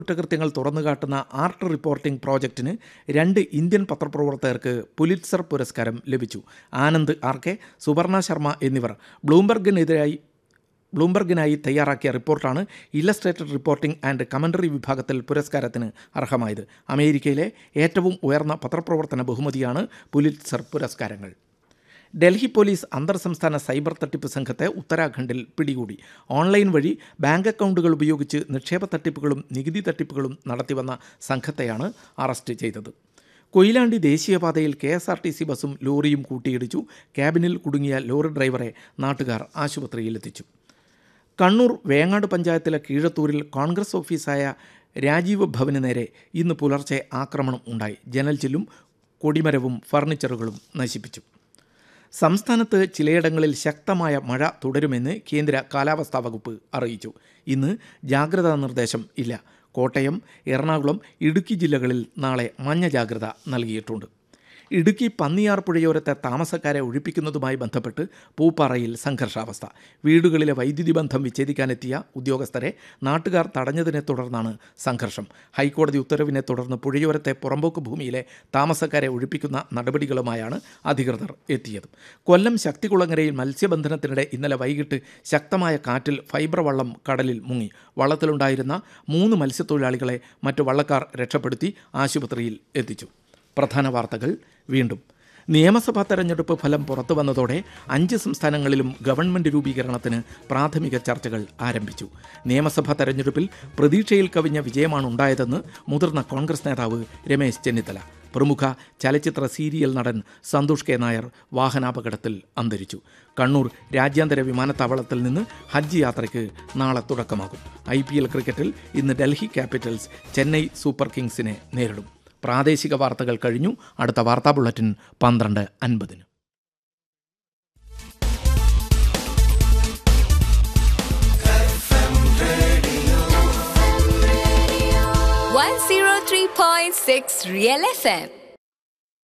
കുറ്റകൃത്യങ്ങൾ തുറന്നുകാട്ടുന്ന art reporting പ്രോജക്റ്റിന് രണ്ട് ഇന്ത്യൻ പത്രപ്രവർത്തകർക്ക് പുലിറ്റ്സർ പുരസ്കാരം ലഭിച്ചു ആനന്ദ് ആർ കെ സുവർണ ശർമ്മ എന്നിവർ ബ്ലൂംബർഗിനെതിരായി ബ്ലൂംബർഗിനായി തയ്യാറാക്കിയ റിപ്പോർട്ടാണ് ഇല്ലസ്ട്രേറ്റഡ് റിപ്പോർട്ടിംഗ് ആൻഡ് കമന്ററി വിഭാഗത്തിൽ പുരസ്കാരത്തിന് അർഹമായത് അമേരിക്കയിലെ ഏറ്റവും ഉയർന്ന പത്രപ്രവർത്തന ബഹുമതിയാണ് പുലിറ്റ്സർ പുരസ്കാരങ്ങൾ ഡൽഹി പോലീസ് അന്തർ സംസ്ഥാന സൈബർ തട്ടിപ്പ് സംഘത്തെ ഉത്തരാഖണ്ഡിൽ പിടികൂടി ഓൺലൈൻ വഴി ബാങ്ക് അക്കൗണ്ടുകൾ ഉപയോഗിച്ച് നിക്ഷേപ തട്ടിപ്പുകളും നികുതി തട്ടിപ്പുകളും നടത്തിവന്ന സംഘത്തെയാണ് അറസ്റ്റ് ചെയ്തത് കൊയിലാണ്ടി ദേശീയപാതയിൽ K S R T C ബസും ലോറിയും കൂട്ടിയിടിച്ചു ക്യാബിനിൽ കുടുങ്ങിയ ലോറി ഡ്രൈവറെ നാട്ടുകാർ ആശുപത്രിയിലെത്തിച്ചു കണ്ണൂർ വേങ്ങാട് പഞ്ചായത്തിലെ കീഴത്തൂരിൽ കോൺഗ്രസ് ഓഫീസായ രാജീവ് ഭവന് നേരെ ഇന്ന് പുലർച്ചെ ആക്രമണം ഉണ്ടായി ജനൽ ചില്ലും കൊടിമരവും ഫർണിച്ചറുകളും നശിപ്പിച്ചു സംസ്ഥാനത്ത് ചിലയിടങ്ങളിൽ ശക്തമായ മഴ തുടരുമെന്ന് കേന്ദ്ര കാലാവസ്ഥാ വകുപ്പ് അറിയിച്ചു ഇന്ന് ജാഗ്രതാ നിർദ്ദേശം ഇല്ല കോട്ടയം എറണാകുളം ഇടുക്കി ജില്ലകളിൽ നാളെ മഞ്ഞ ജാഗ്രത നൽകിയിട്ടുണ്ട് ഇടുക്കി പന്നിയാർ പുഴയോരത്തെ താമസക്കാരെ ഒഴിപ്പിക്കുന്നതുമായി ബന്ധപ്പെട്ട് പൂപ്പാറയിൽ സംഘർഷാവസ്ഥ വീടുകളിലെ വൈദ്യുതി ബന്ധം വിച്ഛേദിക്കാനെത്തിയ ഉദ്യോഗസ്ഥരെ നാട്ടുകാർ തടഞ്ഞതിനെ തുടർന്നാണ് സംഘർഷം ഹൈക്കോടതി ഉത്തരവിനെ തുടർന്ന് പുഴയോരത്തെ പുറമ്പോക്ക് ഭൂമിയിലെ താമസക്കാരെ ഒഴിപ്പിക്കുന്ന നടപടികളുമായാണ് അധികൃതർ എത്തിയത് കൊല്ലം ശക്തികുളങ്ങരയിൽ മത്സ്യബന്ധനത്തിനിടെ ഇന്നലെ വൈകിട്ട് ശക്തമായ കാറ്റിൽ ഫൈബർ വള്ളം കടലിൽ മുങ്ങി വള്ളത്തിലുണ്ടായിരുന്ന മൂന്ന് മത്സ്യത്തൊഴിലാളികളെ മറ്റു വള്ളക്കാർ രക്ഷപ്പെടുത്തി ആശുപത്രിയിൽ എത്തിച്ചു പ്രധാന വാർത്തകൾ വീണ്ടും നിയമസഭാ തെരഞ്ഞെടുപ്പ് ഫലം പുറത്തു വന്നതോടെ അഞ്ച് സംസ്ഥാനങ്ങളിലും ഗവൺമെന്റ് രൂപീകരണത്തിന് പ്രാഥമിക ചർച്ചകൾ ആരംഭിച്ചു നിയമസഭാ തെരഞ്ഞെടുപ്പിൽ പ്രതീക്ഷയിൽ കവിഞ്ഞ വിജയമാണ് ഉണ്ടായതെന്ന് മുതിർന്ന കോൺഗ്രസ് നേതാവ് രമേശ് ചെന്നിത്തല പ്രമുഖ ചലച്ചിത്ര സീരിയൽ നടൻ സന്തോഷ് കെ നായർ വാഹനാപകടത്തിൽ അന്തരിച്ചു കണ്ണൂർ രാജ്യാന്തര വിമാനത്താവളത്തിൽ നിന്ന് ഹജ്ജ് യാത്രയ്ക്ക് നാളെ തുടക്കമാകും ഐ പി എൽ ക്രിക്കറ്റിൽ ഇന്ന് ഡൽഹി ക്യാപിറ്റൽസ് ചെന്നൈ സൂപ്പർ കിങ്സിനെ നേരിടും പ്രാദേശിക വാർത്തകൾ കഴിഞ്ഞു അടുത്ത വാർത്താ ബുള്ളറ്റിൻ പന്ത്രണ്ട് അൻപതിന് One zero three point six Real FM.